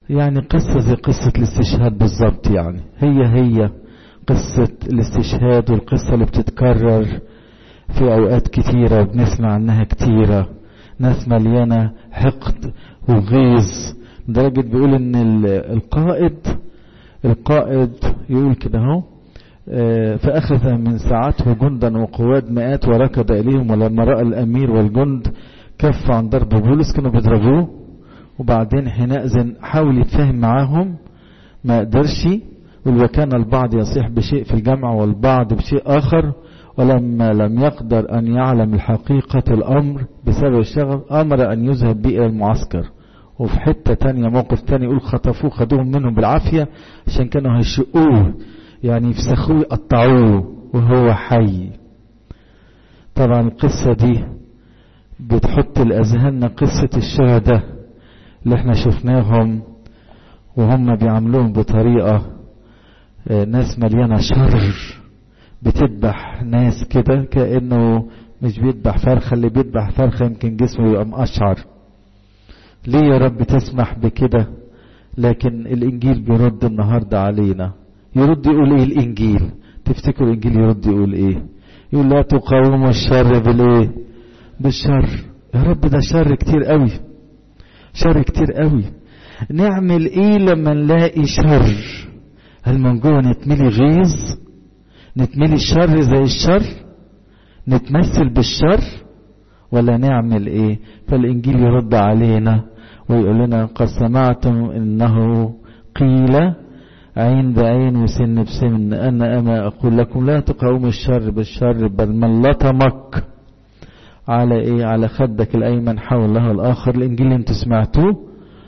يعني قصة زي قصة الاستشهاد بالظبط يعني هي هي قصة الاستشهاد والقصة اللي بتتكرر في أوقات كتيرة وبنسمع عنها كتيرة ناس مليانة حقد وغيظ لدرجة بيقول إن القائد القائد يقول كده اهو فأخذ من ساعته جندا وقواد مئات وركض إليهم ولما رأى الأمير والجند كف عن ضرب بولس كانوا بيضربوه وبعدين حينئذ حاول يتفاهم معاهم ما قدرش وكان البعض يصيح بشيء في الجمع والبعض بشيء آخر ولما لم يقدر أن يعلم الحقيقة الأمر بسبب الشغل أمر أن يذهب به إلى المعسكر وفي حتة تانية موقف تاني يقول خطفوه خدوهم منهم بالعافية عشان كانوا هيشقوه يعني يفسخوه يقطعوه وهو حي طبعا القصة دي بتحط الأذهان قصة الشهداء اللي احنا شفناهم وهم بيعملوهم بطريقة ناس مليانة شر بتذبح ناس كده كأنه مش بيذبح فرخة اللي بيذبح فرخة يمكن جسمه يبقى مقشعر ليه يا رب تسمح بكده لكن الإنجيل بيرد النهاردة علينا يرد يقول ايه الإنجيل تفتكر الإنجيل يرد يقول ايه يقول لا تقاوموا الشر بالايه بالشر يا رب ده شر كتير قوي شر كتير قوي نعمل ايه لما نلاقي شر هل من جوه نتملي غيظ نتملي الشر زي الشر نتمثل بالشر ولا نعمل ايه فالانجيل يرد علينا ويقول لنا قد سمعتم انه قيل عين بعين وسن بسن انا اما اقول لكم لا تقاوموا الشر بالشر بل من لطمك على ايه على خدك الايمن حول له الاخر الانجيل اللي انتوا سمعتوه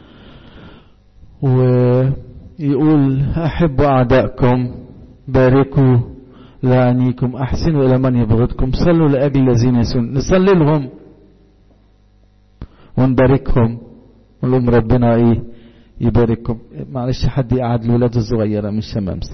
ويقول احبوا اعدائكم باركوا لعنيكم احسنوا الى من يبغضكم صلوا لاجل الذين يسون نصلي لهم ونباركهم نقول لهم ربنا ايه يبارككم معلش حد يقعد الولاد الصغيره مش شمامسه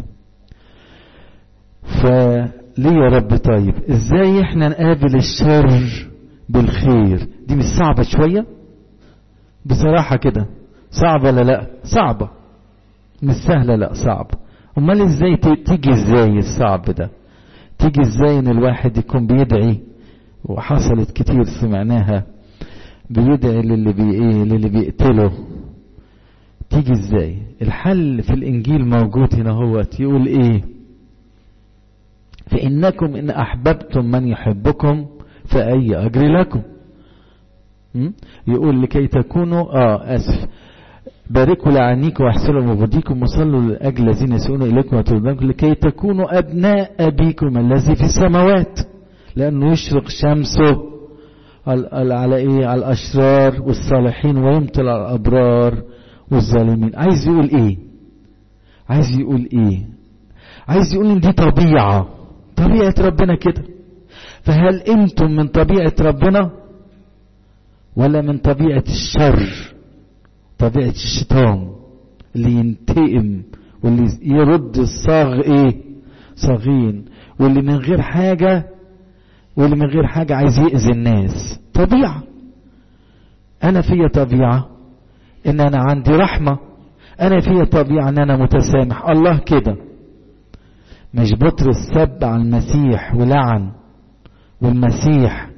فليه يا رب طيب ازاي احنا نقابل الشر بالخير دي مش صعبه شويه بصراحه كده صعبه ولا لا صعبه مش سهله لا صعبه امال ازاي تيجي ازاي الصعب ده تيجي ازاي ان الواحد يكون بيدعي وحصلت كتير سمعناها بيدعي للي بي ايه للي بيقتله تيجي ازاي الحل في الانجيل موجود هنا هو يقول ايه فانكم ان احببتم من يحبكم فاي اجر لكم يقول لكي تكونوا اه اسف باركوا لعنيكم واحسنوا مبغضيكم وصلوا لاجل الذين يسوون اليكم وترضونكم لكي تكونوا ابناء ابيكم الذي في السماوات لانه يشرق شمسه على ايه على الاشرار والصالحين ويمطل على الابرار والظالمين عايز يقول ايه عايز يقول ايه عايز يقول ان دي طبيعه طبيعه ربنا كده فهل انتم من طبيعه ربنا ولا من طبيعه الشر طبيعة الشيطان اللي ينتقم واللي يرد الصاغ ايه صاغين واللي من غير حاجة واللي من غير حاجة عايز يأذي الناس طبيعة انا فيا طبيعة ان انا عندي رحمة انا فيا طبيعة ان انا متسامح الله كده مش بطرس سب على المسيح ولعن والمسيح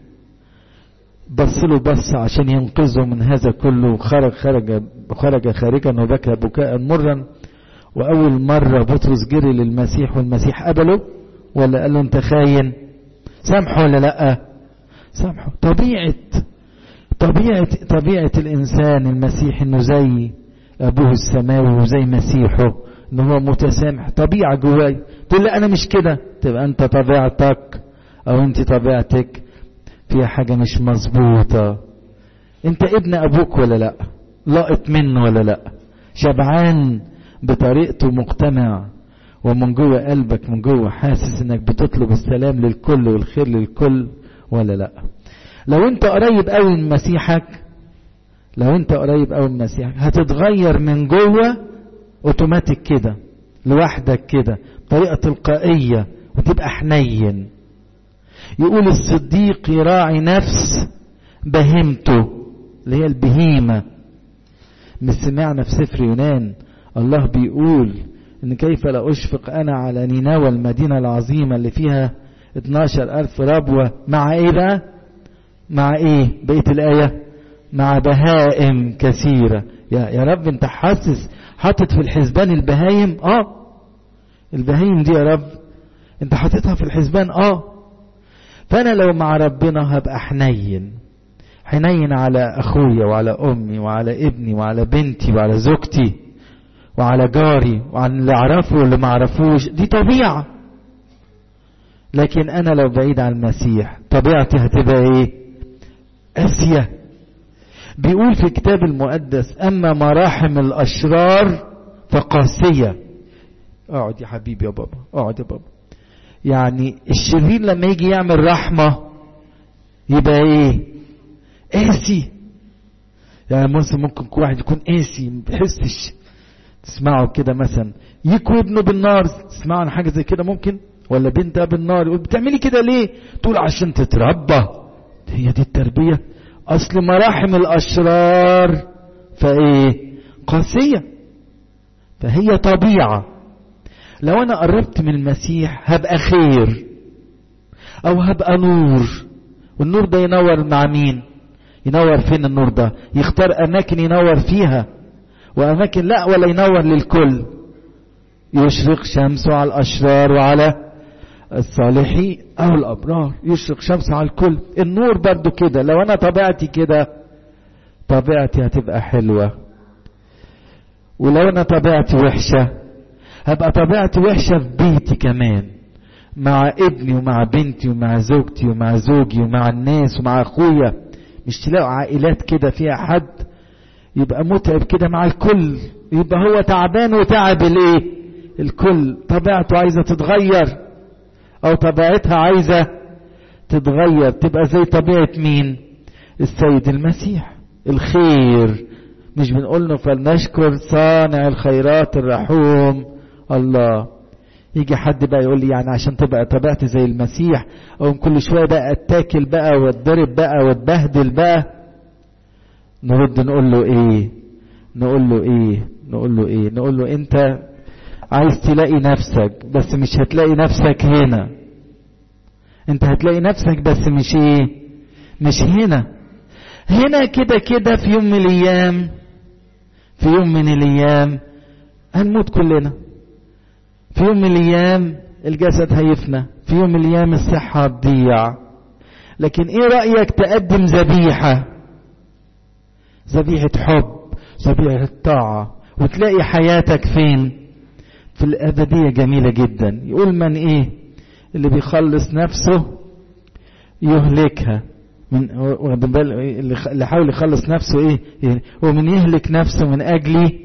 بص له بص عشان ينقذه من هذا كله وخرج خرج خرج خارجا وبكى بكاء مرا واول مره بطرس جري للمسيح والمسيح قبله ولا قال له انت خاين سامحه ولا لا سامحه طبيعه طبيعه طبيعه الانسان المسيح انه زي ابوه السماوي وزي مسيحه ان هو متسامح طبيعه جواي تقول لا انا مش كده تبقى انت طبيعتك او انت طبيعتك فيها حاجة مش مظبوطة انت ابن ابوك ولا لا لاقط منه ولا لا شبعان بطريقته مقتنع ومن جوه قلبك من جوه حاسس انك بتطلب السلام للكل والخير للكل ولا لا لو انت قريب قوي من مسيحك لو انت قريب قوي من مسيحك هتتغير من جوه اوتوماتيك كده لوحدك كده بطريقه تلقائيه وتبقى حنين يقول الصديق يراعي نفس بهيمته اللي هي البهيمة مش سمعنا في سفر يونان الله بيقول ان كيف لا اشفق انا على نينوى المدينة العظيمة اللي فيها 12 الف ربوة مع ايه بقى مع ايه بقية الاية مع بهائم كثيرة يا, يا رب انت حاسس حاطط في الحسبان البهايم اه البهايم دي يا رب انت حاططها في الحسبان اه فانا لو مع ربنا هبقى حنين حنين على اخويا وعلى امي وعلى ابني وعلى بنتي وعلى زوجتي وعلى جاري وعلى اللي اعرفه واللي ما اعرفوش دي طبيعه لكن انا لو بعيد عن المسيح طبيعتي هتبقى ايه قاسيه بيقول في الكتاب المقدس اما مراحم الاشرار فقاسيه اقعد يا حبيبي يا بابا اقعد يا بابا يعني الشرير لما يجي يعمل رحمه يبقى ايه قاسي يعني مثلا ممكن كل واحد يكون قاسي ما بيحسش تسمعوا كده مثلا يكوي ابنه بالنار تسمعوا عن حاجه زي كده ممكن ولا بنتها بالنار يقول بتعملي كده ليه تقول عشان تتربى هي دي التربيه اصل مراحم الاشرار فايه قاسيه فهي طبيعه لو انا قربت من المسيح هبقى خير او هبقى نور والنور ده ينور مع مين ينور فين النور ده يختار اماكن ينور فيها واماكن لا ولا ينور للكل يشرق شمسه على الاشرار وعلى الصالحين او الابرار يشرق شمسه على الكل النور برضو كده لو انا طبيعتي كده طبيعتي هتبقى حلوه ولو انا طبيعتي وحشه هبقى طبيعتي وحشه في بيتي كمان مع ابني ومع بنتي ومع زوجتي ومع زوجي ومع الناس ومع اخويا مش تلاقوا عائلات كده فيها حد يبقى متعب كده مع الكل يبقى هو تعبان وتعب الايه الكل طبيعته عايزه تتغير او طبيعتها عايزه تتغير تبقى زي طبيعه مين السيد المسيح الخير مش بنقول له فلنشكر صانع الخيرات الرحوم الله يجي حد بقى يقول لي يعني عشان تبقى طبيعتي زي المسيح او كل شويه بقى اتاكل بقى واتضرب بقى واتبهدل بقى نرد نقول له ايه نقول له ايه نقول له ايه نقول له انت عايز تلاقي نفسك بس مش هتلاقي نفسك هنا انت هتلاقي نفسك بس مش ايه مش هنا هنا كده كده في يوم من الايام في يوم من الايام هنموت كلنا في يوم من الايام الجسد هيفنى في يوم من الايام الصحه هتضيع لكن ايه رايك تقدم ذبيحه ذبيحه حب ذبيحه طاعه وتلاقي حياتك فين في الابديه جميله جدا يقول من ايه اللي بيخلص نفسه يهلكها من اللي حاول يخلص نفسه ايه يعني ومن يهلك نفسه من اجلي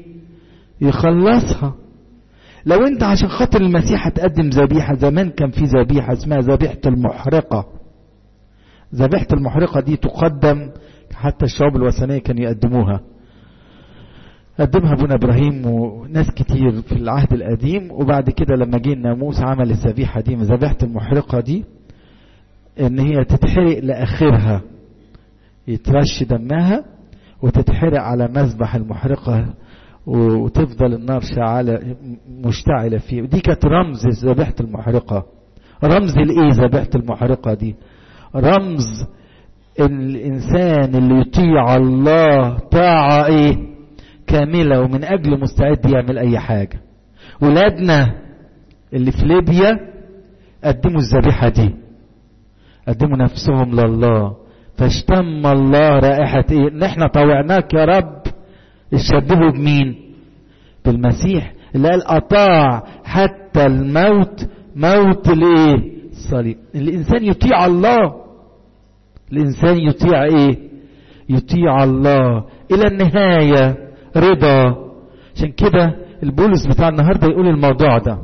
يخلصها لو انت عشان خاطر المسيح هتقدم ذبيحه زمان كان في ذبيحه اسمها ذبيحه المحرقه ذبيحه المحرقه دي تقدم حتى الشعوب الوثنيه كانوا يقدموها قدمها ابونا ابراهيم وناس كتير في العهد القديم وبعد كده لما جه الناموس عمل الذبيحه دي ذبيحه المحرقه دي ان هي تتحرق لاخرها يترش دمها وتتحرق على مذبح المحرقه وتفضل النار شعالة مشتعلة فيه ودي كانت رمز ذبيحة المحرقة رمز الايه ذبيحة المحرقة دي رمز الانسان اللي يطيع الله طاعة ايه كاملة ومن اجل مستعد يعمل اي حاجة ولادنا اللي في ليبيا قدموا الذبيحة دي قدموا نفسهم لله فاشتم الله رائحة ايه ان احنا طوعناك يا رب يشبهوا بمين بالمسيح اللي قال اطاع حتى الموت موت الايه الصليب الانسان يطيع الله الانسان يطيع ايه يطيع الله الى النهايه رضا عشان كده البولس بتاع النهارده يقول الموضوع ده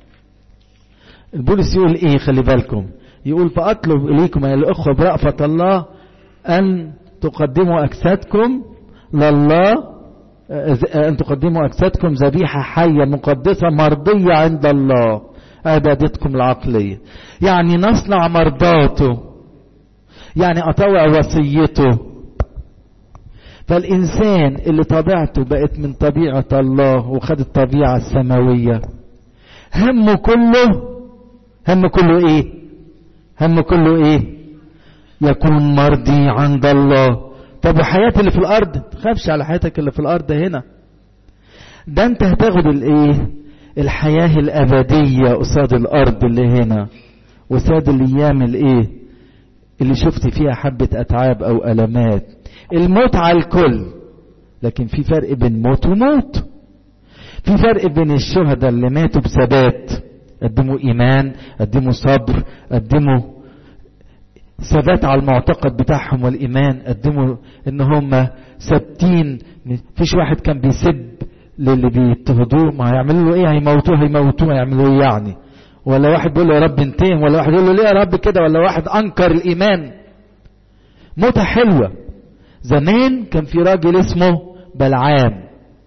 البولس يقول ايه خلي بالكم يقول فاطلب اليكم يا الاخوه برأفة الله ان تقدموا اجسادكم لله أن تقدموا أجسادكم ذبيحة حية مقدسة مرضية عند الله عبادتكم العقلية يعني نصنع مرضاته يعني أطوع وصيته فالإنسان اللي طبيعته بقت من طبيعة الله وخد الطبيعة السماوية همه كله هم كله ايه هم كله ايه يكون مرضي عند الله طب وحياتي اللي في الارض تخافش على حياتك اللي في الارض هنا ده انت هتاخد الايه الحياة الابدية قصاد الارض اللي هنا قصاد الايام الايه اللي شفت فيها حبة اتعاب او المات الموت على الكل لكن في فرق بين موت وموت في فرق بين الشهداء اللي ماتوا بثبات قدموا ايمان قدموا صبر قدموا ثبات على المعتقد بتاعهم والايمان قدموا ان هم ثابتين مفيش واحد كان بيسب للي بيضطهدوه ما هيعملوا له ايه هيموتوه هيموتوه هيعملوا ايه يعني ولا واحد بيقول له يا رب انتين ولا واحد يقول له ليه يا رب كده ولا واحد انكر الايمان موتة حلوة زمان كان في راجل اسمه بلعام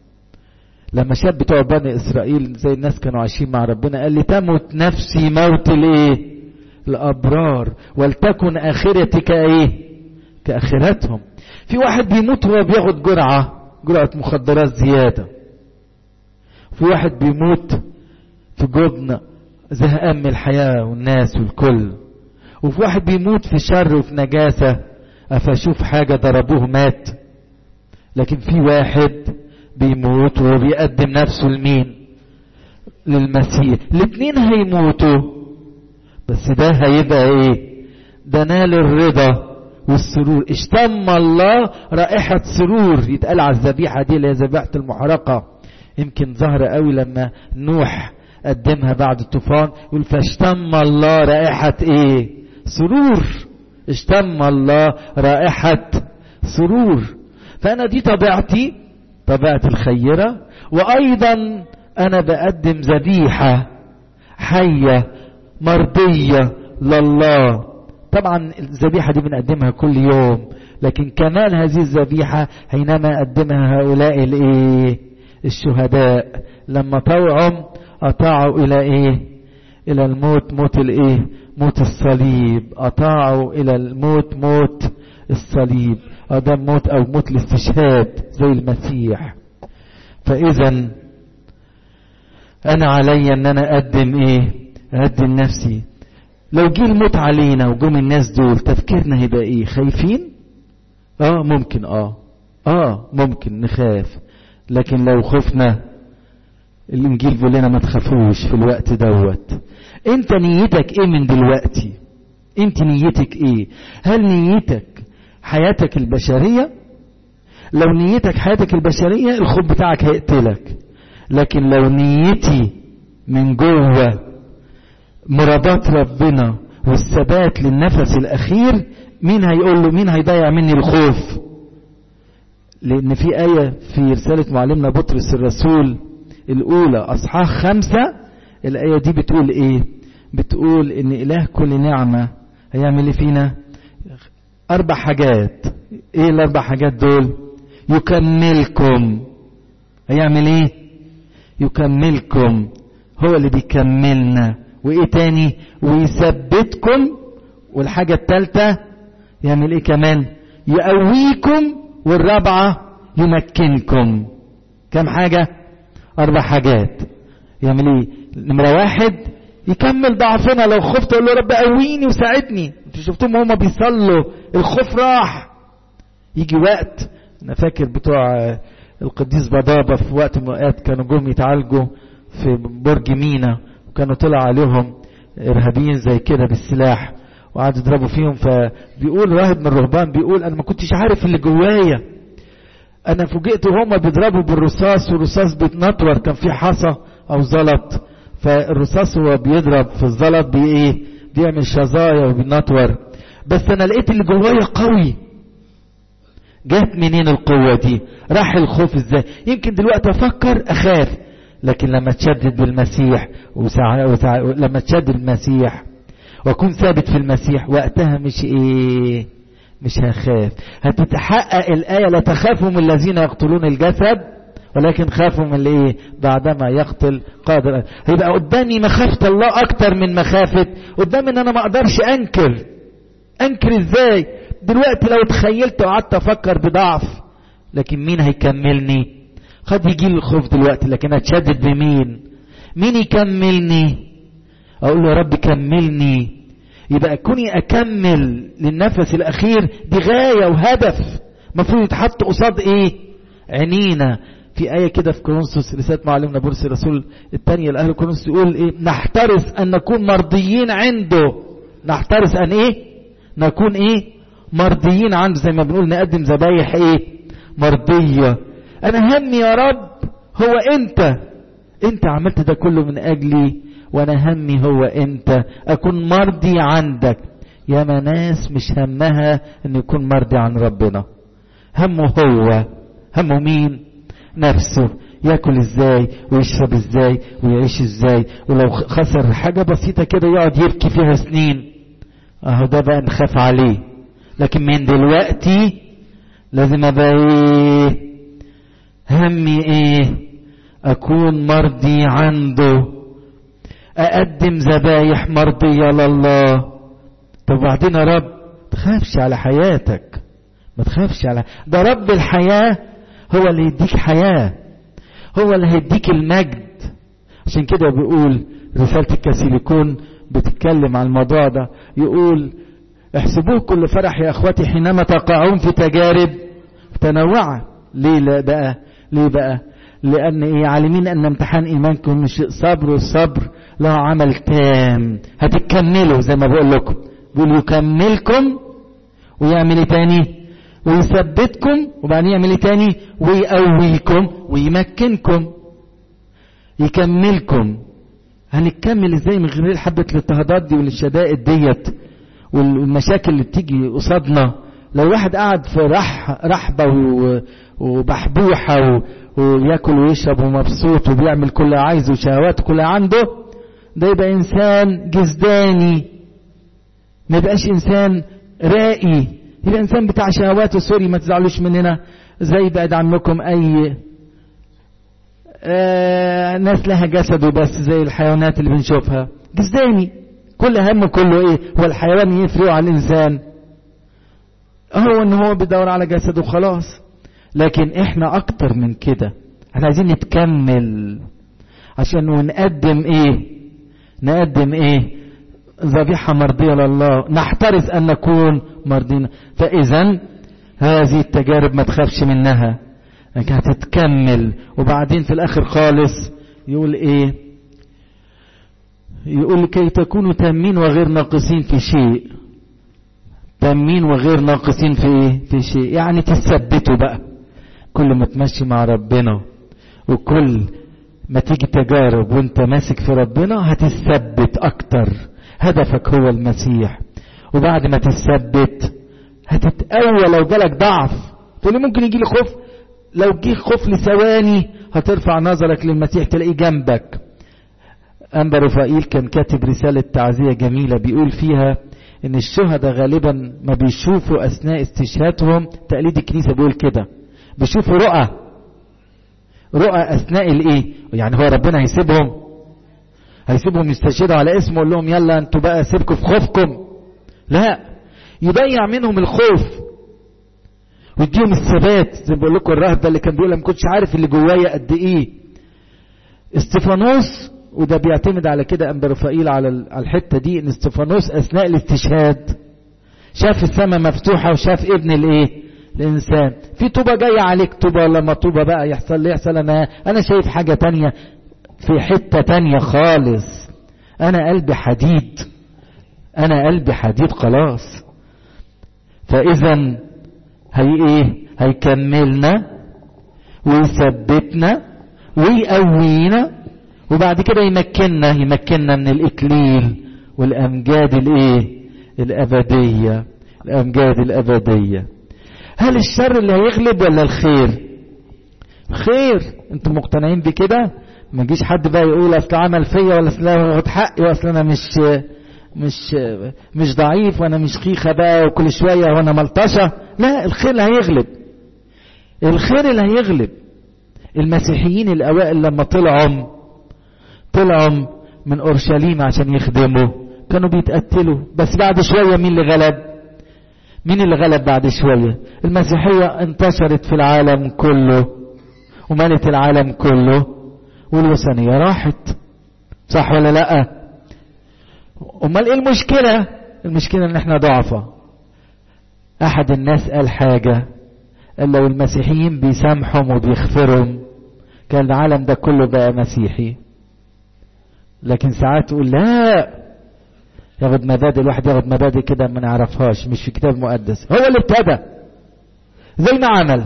لما شاب بتوع بني اسرائيل زي الناس كانوا عايشين مع ربنا قال لي تمت نفسي موت الايه الابرار ولتكن اخرتك ايه كاخرتهم في واحد بيموت وهو بياخد جرعه جرعه مخدرات زياده في واحد بيموت في جبن زهقان من الحياه والناس والكل وفي واحد بيموت في شر وفي نجاسه افاشوف حاجه ضربوه مات لكن في واحد بيموت وهو بيقدم نفسه لمين للمسيح الاثنين هيموتوا بس ده هيبقى ايه ده نال الرضا والسرور اشتم الله رائحة سرور يتقال على الذبيحة دي اللي هي ذبيحة المحرقة يمكن ظهر قوي لما نوح قدمها بعد الطوفان يقول فاشتم الله رائحة ايه سرور اشتم الله رائحة سرور فانا دي طبيعتي طبيعة الخيرة وايضا انا بقدم ذبيحة حية مرضية لله طبعا الذبيحة دي بنقدمها كل يوم لكن كمان هذه الذبيحة حينما قدمها هؤلاء الايه الشهداء لما طوعهم اطاعوا الى ايه الى الموت موت الايه موت الصليب اطاعوا الى الموت موت الصليب ده موت او موت الاستشهاد زي المسيح فاذا انا علي ان انا اقدم ايه اقدم نفسي لو جه الموت علينا وجم الناس دول تفكيرنا هيبقى ايه خايفين اه ممكن اه اه ممكن نخاف لكن لو خفنا الانجيل بيقول لنا ما تخافوش في الوقت دوت انت نيتك ايه من دلوقتي انت نيتك ايه هل نيتك حياتك البشرية لو نيتك حياتك البشرية الخوف بتاعك هيقتلك لكن لو نيتي من جوه مرادات ربنا والثبات للنفس الاخير مين هيقول له مين هيضيع مني الخوف لان في آية في رسالة معلمنا بطرس الرسول الاولى اصحاح خمسة الاية دي بتقول ايه بتقول ان اله كل نعمة هيعمل ايه فينا اربع حاجات ايه الاربع حاجات دول يكملكم هيعمل ايه يكملكم هو اللي بيكملنا وايه تاني ويثبتكم والحاجة التالتة يعمل ايه كمان يقويكم والرابعة يمكنكم كم حاجة اربع حاجات يعمل ايه نمرة واحد يكمل ضعفنا لو خفت اقول له رب قويني وساعدني انتوا شفتوهم هما بيصلوا الخوف راح يجي وقت انا فاكر بتوع القديس بضابة في وقت من الاوقات كانوا جم يتعالجوا في برج مينا وكانوا طلع عليهم ارهابيين زي كده بالسلاح وقعدوا يضربوا فيهم فبيقول راهب من الرهبان بيقول انا ما كنتش عارف اللي جوايا انا فوجئت وهم بيضربوا بالرصاص والرصاص بيتنطور كان في حصى او زلط فالرصاص هو بيضرب في الزلط بي ايه بيعمل شظايا وبينطور بس انا لقيت اللي جوايا قوي جات منين القوة دي راح الخوف ازاي يمكن دلوقتي افكر اخاف لكن لما تشدد بالمسيح وسع... وسع... لما تشدد المسيح واكون ثابت في المسيح وقتها مش ايه مش هخاف هتتحقق الآية لا تخافوا من الذين يقتلون الجسد ولكن خافوا من الايه بعدما يقتل قادر هيبقى قدامي مخافة الله اكتر من مخافة قدامي ان انا ما اقدرش انكر انكر ازاي دلوقتي لو تخيلت وقعدت افكر بضعف لكن مين هيكملني قد يجي لي الخوف دلوقتي لكن اتشدد بمين مين يكملني اقول له يا رب كملني يبقى كوني اكمل للنفس الاخير دي غايه وهدف المفروض يتحط قصاد ايه عينينا في آية كده في كورنثوس رسالة معلمنا بولس الرسول الثانية لأهل كورنثوس يقول إيه نحترس أن نكون مرضيين عنده نحترس أن إيه نكون إيه مرضيين عنده زي ما بنقول نقدم ذبايح إيه مرضية أنا همي يا رب هو أنت أنت عملت ده كله من أجلي وأنا همي هو أنت أكون مرضي عندك يا ناس مش همها أن يكون مرضي عن ربنا همه هو همه مين نفسه ياكل ازاي ويشرب ازاي ويعيش ازاي ولو خسر حاجة بسيطة كده يقعد يبكي فيها سنين اهو ده بقى نخاف عليه لكن من دلوقتي لازم ابقى ايه همي ايه اكون مرضي عنده اقدم ذبايح مرضية لله طب وبعدين يا رب تخافش على حياتك ما تخافش على ده رب الحياة هو اللي يديك حياة هو اللي هيديك المجد عشان كده بيقول رسالة الكاسيليكون بتتكلم عن الموضوع ده يقول احسبوه كل فرح يا اخواتي حينما تقعون في تجارب متنوعة ليه لا بقى ليه بقى لان ايه عالمين ان امتحان ايمانكم مش صبر والصبر له عمل تام هتكملوا زي ما بقول لكم بيقول يكملكم ويعمل ايه تاني ويثبتكم وبعدين يعمل ايه تاني ويقويكم ويمكنكم يكملكم هنكمل ازاي من غير حبة الاضطهادات دي والشدائد ديت والمشاكل اللي بتيجي قصادنا لو واحد قاعد في رح رحبة وبحبوحة وياكل ويشرب ومبسوط وبيعمل كل اللي عايزه وشهواته كلها عنده ده يبقى انسان جزداني ما يبقاش انسان رائي يبقى انسان بتاع شهواته سوري ما تزعلوش مننا زي بعد عنكم اي آه ناس لها جسد وبس زي الحيوانات اللي بنشوفها جسداني كل همه كله ايه هو الحيوان يفرق على الانسان هو ان هو بيدور على جسده وخلاص لكن احنا اكتر من كده احنا عايزين نتكمل عشان ونقدم ايه نقدم ايه ذبيحة مرضية لله نحترس أن نكون مرضين فإذا هذه التجارب ما تخافش منها انك هتتكمل وبعدين في الآخر خالص يقول إيه يقول كي تكونوا تامين وغير ناقصين في شيء تامين وغير ناقصين في إيه في شيء يعني تثبتوا بقى كل ما تمشي مع ربنا وكل ما تيجي تجارب وانت ماسك في ربنا هتثبت اكتر هدفك هو المسيح وبعد ما تثبت هتتقوى لو جالك ضعف تقول ممكن يجي لي خوف لو جه خوف لثواني هترفع نظرك للمسيح تلاقيه جنبك أنبا رفائيل كان كاتب رسالة تعزية جميلة بيقول فيها إن الشهداء غالبا ما بيشوفوا أثناء استشهادهم تقليد الكنيسة بيقول كده بيشوفوا رؤى رؤى أثناء الإيه يعني هو ربنا هيسيبهم هيسيبهم يستشهدوا على اسمه ويقول لهم يلا انتوا بقى سيبكم في خوفكم لا يضيع منهم الخوف ويديهم الثبات زي ما بقول لكم الراهب ده اللي كان بيقول ما كنتش عارف اللي جوايا قد ايه استفانوس وده بيعتمد على كده انبا رفائيل على الحته دي ان استفانوس اثناء الاستشهاد شاف السماء مفتوحه وشاف ابن الايه الانسان في طوبه جايه عليك طوبه لما طوبه بقى يحصل لي يحصل انا انا شايف حاجه تانية في حتة تانية خالص انا قلبي حديد انا قلبي حديد خلاص فاذا هي ايه هيكملنا ويثبتنا ويقوينا وبعد كده يمكننا يمكننا من الاكليل والامجاد الايه الابديه الامجاد الابديه هل الشر اللي هيغلب ولا الخير خير انتم مقتنعين بكده ما يجيش حد بقى يقول اصل عمل فيا ولا اصل واخد حقي واصل انا مش مش مش ضعيف وانا مش خيخه بقى وكل شويه وانا ملطشه لا الخير اللي هيغلب الخير اللي هيغلب المسيحيين الاوائل لما طلعوا طلعوا من اورشليم عشان يخدموا كانوا بيتقتلوا بس بعد شويه مين اللي غلب مين اللي غلب بعد شوية المسيحية انتشرت في العالم كله وملت العالم كله والوثنية راحت صح ولا لا امال ايه المشكلة المشكلة ان احنا ضعفة احد الناس قال حاجة قال لو المسيحيين بيسامحهم وبيغفرهم كان العالم ده كله بقى مسيحي لكن ساعات تقول لا ياخد مبادئ الواحد ياخد مبادئ كده ما نعرفهاش مش في كتاب مقدس هو اللي ابتدى زي ما عمل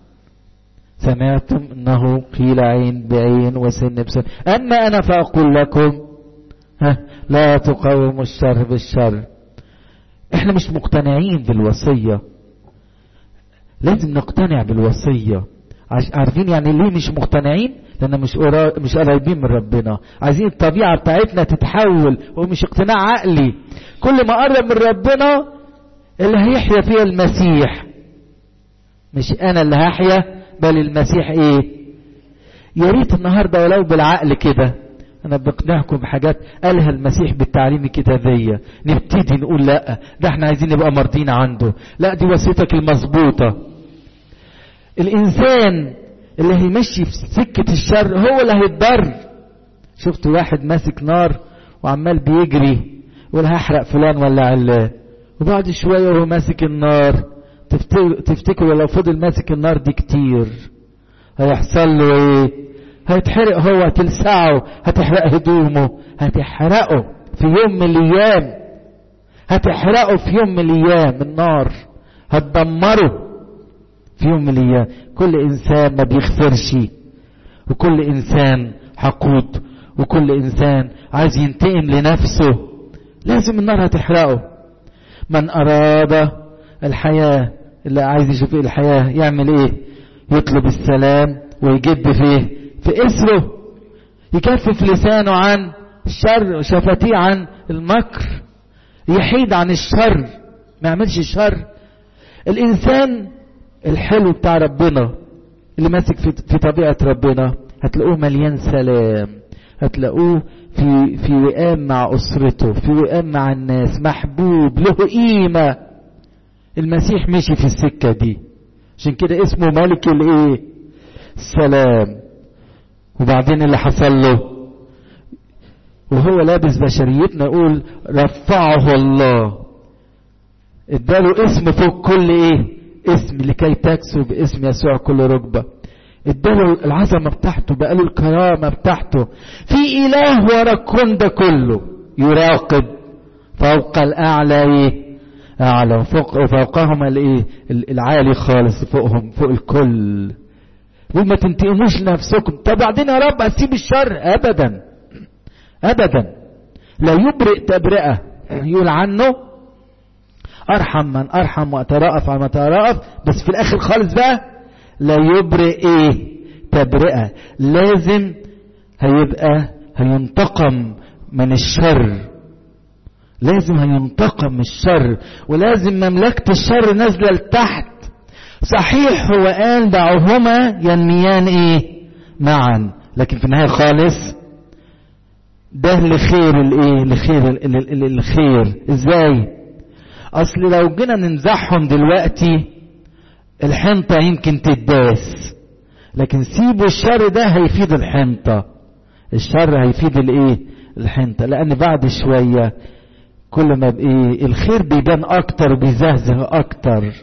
سمعتم انه قيل عين بعين وسن بسن اما انا فاقول لكم ها لا تقاوموا الشر بالشر احنا مش مقتنعين بالوصية لازم نقتنع بالوصية عارفين يعني ليه مش مقتنعين لان مش مش قريبين من ربنا عايزين الطبيعة بتاعتنا تتحول ومش اقتناع عقلي كل ما قرب من ربنا اللي هيحيا فيها المسيح مش انا اللي هحيا بل المسيح ايه يا ريت النهارده ولو بالعقل كده انا بقنعكم بحاجات قالها المسيح بالتعليم الكتابية نبتدي نقول لا ده احنا عايزين نبقى مرضين عنده لا دي وصيتك المظبوطة الانسان اللي هيمشي في سكة الشر هو اللي هيتضر شفت واحد ماسك نار وعمال بيجري يقول هحرق فلان ولا علان وبعد شوية وهو ماسك النار تفتكروا لو فضل ماسك النار دي كتير هيحصل له ايه هيتحرق هو هتلسعه هتحرق هدومه هتحرقه في يوم من الايام هتحرقه في يوم من الايام النار هتدمره في يوم من الايام كل انسان ما بيغفرش وكل انسان حقود وكل انسان عايز ينتقم لنفسه لازم النار هتحرقه من اراد الحياة اللي عايز يشوف ايه الحياة يعمل ايه يطلب السلام ويجد فيه في اسره يكفف لسانه عن الشر وشفتيه عن المكر يحيد عن الشر ما يعملش الشر الانسان الحلو بتاع ربنا اللي ماسك في, في طبيعة ربنا هتلاقوه مليان سلام هتلاقوه في في وئام مع اسرته في وئام مع الناس محبوب له قيمه المسيح مشي في السكة دي عشان كده اسمه ملك الايه السلام وبعدين اللي حصل له وهو لابس بشريتنا يقول رفعه الله اداله اسم فوق كل ايه اسم لكي تكسو باسم يسوع كل ركبة اداله العظمة بتاعته بقاله الكرامة بتاعته في اله ورا الكون ده كله يراقب فوق الاعلى ايه اعلى وفوق وفوقهم الايه العالي خالص فوقهم فوق الكل وما تنتقموش لنفسكم طب بعدين يا رب هسيب الشر ابدا ابدا لا يبرئ تبرئه يقول عنه ارحم من ارحم واترأف على ما اترأف بس في الاخر خالص بقى لا يبرئ ايه تبرئه لازم هيبقى هينتقم من الشر لازم هينتقم من الشر ولازم مملكة الشر نازلة لتحت صحيح هو قال دعوهما ينميان ايه معا لكن في النهاية خالص ده لخير الايه لخير الخير ازاي اصل لو جينا ننزعهم دلوقتي الحنطة يمكن تداس لكن سيبوا الشر ده هيفيد الحنطة الشر هيفيد الايه الحنطة لان بعد شوية كل ما بايه الخير بيبان اكتر بيزهزه اكتر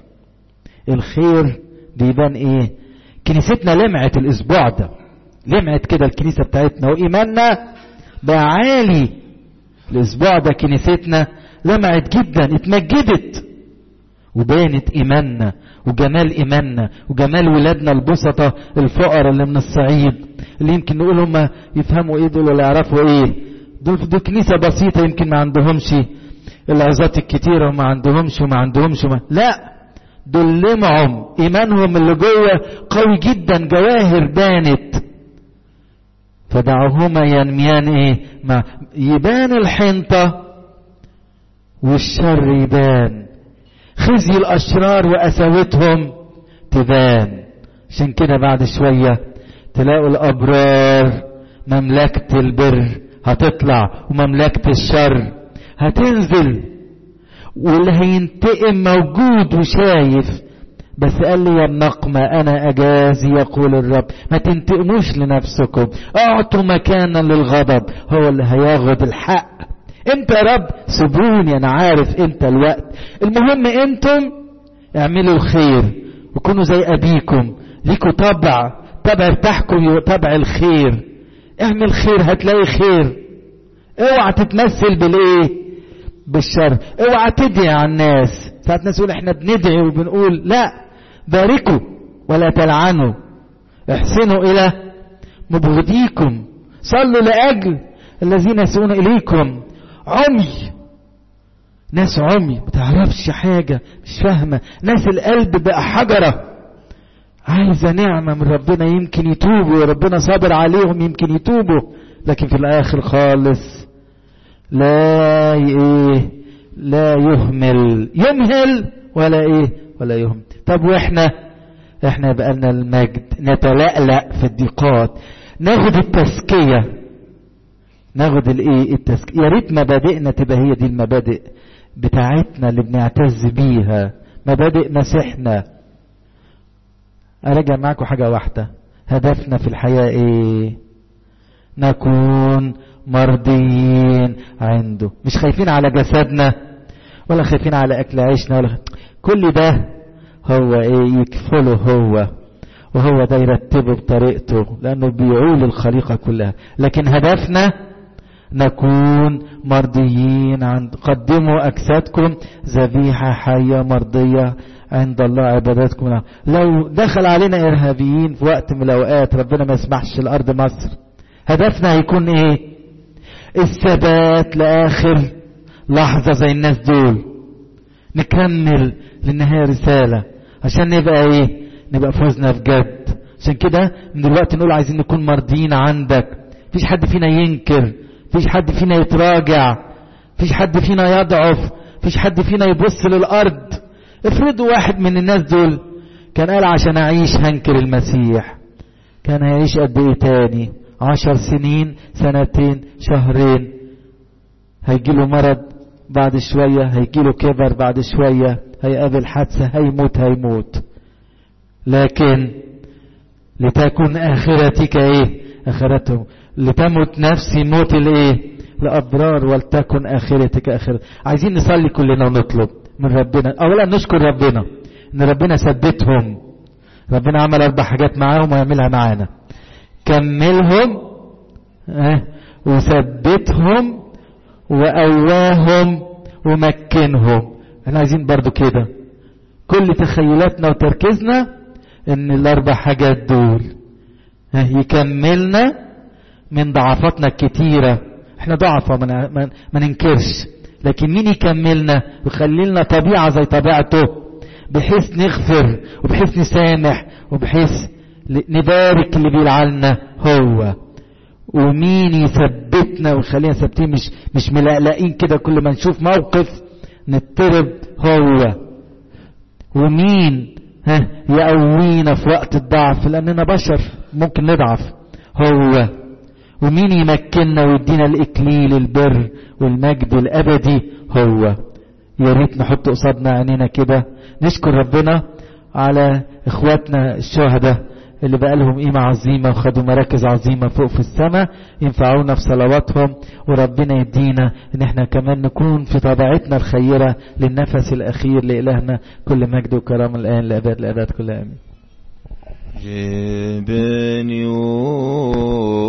الخير بيبان ايه كنيستنا لمعت الاسبوع ده لمعت كده الكنيسة بتاعتنا وايماننا بقى عالي الاسبوع ده كنيستنا لمعت جدا اتمجدت وبانت ايماننا وجمال ايماننا وجمال ولادنا البسطة الفقراء اللي من الصعيد اللي يمكن نقول هم يفهموا ايه دول ولا يعرفوا ايه دول دول كنيسة بسيطة يمكن ما عندهمش العظات الكتيرة وما عندهمش وما عندهمش وما لا دول لمعهم ايمانهم اللي جوه قوي جدا جواهر بانت فدعوهما ينميان ايه ما يبان الحنطة والشر يبان خزي الاشرار وقساوتهم تبان عشان كده بعد شوية تلاقوا الابرار مملكة البر هتطلع ومملكة الشر هتنزل واللي هينتقم موجود وشايف بس قال لي يا النقمة أنا أجازي يقول الرب ما تنتقموش لنفسكم أعطوا مكانا للغضب هو اللي هياخد الحق امتى يا رب سيبوني أنا عارف امتى الوقت المهم انتم اعملوا الخير وكونوا زي أبيكم ليكوا طبع طبع بتاعكم طبع الخير اعمل خير هتلاقي خير اوعى تتمثل بالايه بالشر اوعى تدعي على الناس ساعات ناس يقول احنا بندعي وبنقول لا باركوا ولا تلعنوا احسنوا الى مبغضيكم صلوا لاجل الذين يسوون اليكم عمي ناس عمي ما تعرفش حاجه مش فاهمه ناس القلب بقى حجره عايزه نعمه من ربنا يمكن يتوبوا وربنا صابر عليهم يمكن يتوبوا لكن في الاخر خالص لا ايه لا يهمل يمهل ولا ايه ولا يهمل طب واحنا احنا بقى لنا المجد نتلألأ في الضيقات ناخد التزكية ناخد الايه التزكية يا ريت مبادئنا تبقى هي دي المبادئ بتاعتنا اللي بنعتز بيها مبادئ مسيحنا اراجع معاكم حاجة واحدة هدفنا في الحياة ايه نكون مرضيين عنده مش خايفين على جسدنا ولا خايفين على اكل عيشنا ولا كل ده هو ايه يكفله هو وهو ده يرتبه بطريقته لانه بيعول الخليقه كلها لكن هدفنا نكون مرضيين عند قدموا اجسادكم ذبيحه حيه مرضيه عند الله عباداتكم لو دخل علينا ارهابيين في وقت من الاوقات ربنا ما يسمحش لارض مصر هدفنا هيكون ايه الثبات لاخر لحظه زي الناس دول نكمل للنهايه رساله عشان نبقى ايه نبقى فوزنا بجد عشان كده من دلوقتي نقول عايزين نكون مرضيين عندك مفيش حد فينا ينكر مفيش حد فينا يتراجع مفيش حد فينا يضعف مفيش حد فينا يبص للارض افرضوا واحد من الناس دول كان قال عشان اعيش هنكر المسيح كان هيعيش قد ايه تاني عشر سنين سنتين شهرين هيجيله مرض بعد شوية هيجيله كبر بعد شوية هيقابل حادثة هيموت هيموت لكن لتكن آخرتك ايه آخرتهم لتمت نفسي موت الايه الأبرار ولتكن آخرتك آخرة عايزين نصلي كلنا ونطلب من ربنا أولا نشكر ربنا إن ربنا ثبتهم ربنا عمل أربع حاجات معاهم ويعملها معانا كملهم اه وثبتهم وقواهم ومكنهم احنا عايزين برضو كده كل تخيلاتنا وتركيزنا ان الاربع حاجات دول اه يكملنا من ضعفاتنا الكتيرة احنا ضعفة ما من ننكرش لكن مين يكملنا ويخلي لنا طبيعة زي طبيعته بحيث نغفر وبحيث نسامح وبحيث نبارك اللي بيلعلنا هو ومين يثبتنا ويخلينا ثابتين مش مش ملقلقين كده كل ما نشوف موقف نضطرب هو ومين ها يقوينا في وقت الضعف لاننا بشر ممكن نضعف هو ومين يمكننا ويدينا الاكليل البر والمجد الابدي هو يا ريت نحط قصادنا عينينا كده نشكر ربنا على اخواتنا الشهداء اللي بقى لهم قيمة عظيمة وخدوا مراكز عظيمة فوق في السماء ينفعونا في صلواتهم وربنا يدينا ان احنا كمان نكون في طبيعتنا الخيرة للنفس الاخير لإلهنا كل مجد وكرم الان لأباد لأباد كل امين جبني